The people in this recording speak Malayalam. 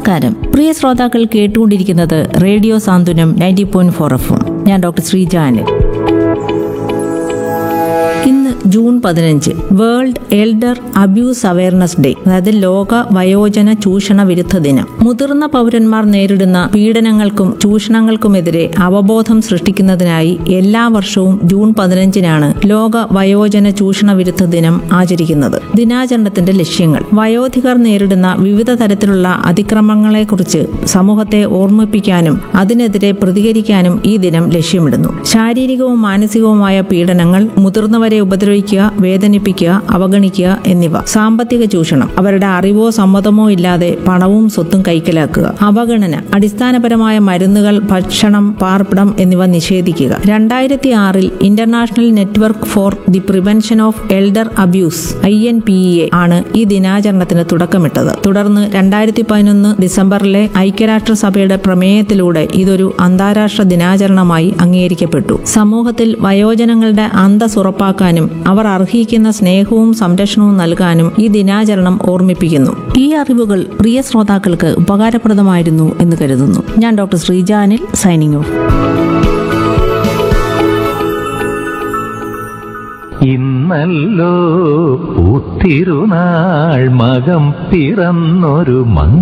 നമസ്കാരം പ്രിയ ശ്രോതാക്കൾ കേട്ടുകൊണ്ടിരിക്കുന്നത് radio Santhwanam ninety point four F ഞാൻ ഡോക്ടർ ശ്രീജാനൻ ഇന്ന് ജൂൺ പതിനഞ്ച് world elder abuse awareness day അതായത് ലോക വയോജന ചൂഷണ വിരുദ്ധ ദിനം മുതിർന്ന പൗരന്മാർ നേരിടുന്ന പീഡനങ്ങൾക്കും ചൂഷണങ്ങൾക്കുമെതിരെ അവബോധം സൃഷ്ടിക്കുന്നതിനായി എല്ലാ വർഷവും ജൂൺ പതിനഞ്ചിനാണ് ലോക വയോജന ചൂഷണ വിരുദ്ധ ദിനം ആചരിക്കുന്നത് ദിനാചരണത്തിന്റെ ലക്ഷ്യങ്ങൾ വയോധികർ നേരിടുന്ന വിവിധ തരത്തിലുള്ള അതിക്രമങ്ങളെക്കുറിച്ച് സമൂഹത്തെ ഓർമ്മിപ്പിക്കാനും അതിനെതിരെ പ്രതികരിക്കാനും ഈ ദിനം ലക്ഷ്യമിടുന്നു ശാരീരികവും മാനസികവുമായ പീഡനങ്ങൾ മുതിർന്നവരെ ഉപദ്രവിക്കുക വേദനിപ്പിക്കുക അവഗണിക്കുക എന്നിവ സാമ്പത്തിക ചൂഷണം അവരുടെ അറിവോ സമ്മതമോ ഇല്ലാതെ പണവും സ്വത്തും കൈക്കലാക്കുക അവഗണന അടിസ്ഥാനപരമായ മരുന്നുകൾ ഭക്ഷണം പാർപ്പിടം എന്നിവ നിഷേധിക്കുക രണ്ടായിരത്തി ആറിൽ international network for the prevention of elder abuse I N P A ആണ് ഈ ദിനാചരണത്തിന് തുടക്കമിട്ടത് തുടർന്ന് രണ്ടായിരത്തി പതിനൊന്ന് ഡിസംബറിലെ ഐക്യരാഷ്ട്രസഭയുടെ പ്രമേയത്തിലൂടെ ഇതൊരു അന്താരാഷ്ട്ര ദിനാചരണമായി അംഗീകരിക്കപ്പെട്ടു സമൂഹത്തിൽ വയോജനങ്ങളുടെ അന്തസ് ഉറപ്പാക്കാനും അവർ അർഹിക്കുന്ന സ്നേഹവും സംരക്ഷണവും നൽകാനും ഈ ദിനാചരണം ഓർമ്മിപ്പിക്കുന്നു ഈ അറിവുകൾ പ്രിയ ശ്രോതാക്കൾക്ക് ഉപകാരപ്രദമായിരുന്നു എന്ന് കരുതുന്നു ഞാൻ ഡോക്ടർ ശ്രീജാനിൽ സൈനിങ് ഓഫ് ഇന്നല്ലോ പൂത്തിരുനാൾ മകം പിറന്നൊരു മങ്ങ